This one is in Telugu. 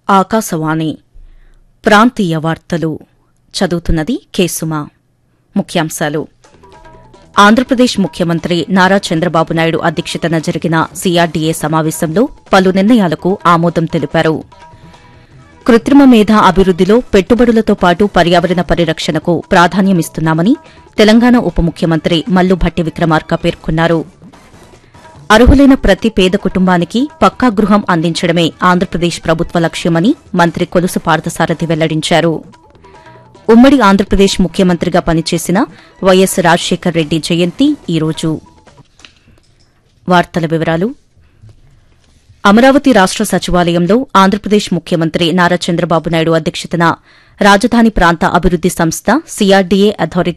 ఆకాశవాణి ప్రాంతీయ వార్తలు చదువుతున్నది కేసుమా ముఖ్యాంశాలు ఆంధ్రప్రదేశ్ ముఖ్యమంత్రి నారా చంద్రబాబు నాయుడు అధ్యక్షతన జరిగిన సీఆర్డీఏ సమావేశంలో పలు నిర్ణయాలకు ఆమోదం తెలిపారు కృత్రిమ మేధ అభివృద్దిలో పెట్టుబడులతో పాటు పర్యావరణ పరిరక్షణకు ప్రాధాన్యమిస్తున్నామని తెలంగాణ ఉప ముఖ్యమంత్రి మల్లు భట్టి విక్రమార్క పేర్కొన్నారు అర్హులైన ప్రతి పేద కుటుంబానికి పక్కా గృహం అందించడమే ఆంధ్రప్రదేశ్ ప్రభుత్వ లక్ష్యమని మంత్రి కొలుసు పార్థసారథి వెల్లడించారు ఉమ్మడి ఆంధ్రప్రదేశ్ ముఖ్యమంత్రిగా పనిచేసిన వైఎస్ రాజశేఖర్ రెడ్డి జయంతి ఈరోజు వార్తల వివరాలు అమరావతి రాష్ట సచివాలయంలో ఆంధ్రప్రదేశ్ ముఖ్యమంత్రి నారా చంద్రబాబు నాయుడు అధ్యక్షతన రాజధాని ప్రాంత అభివృద్ది సంస్థ సీఆర్డీఏ అథారిటీ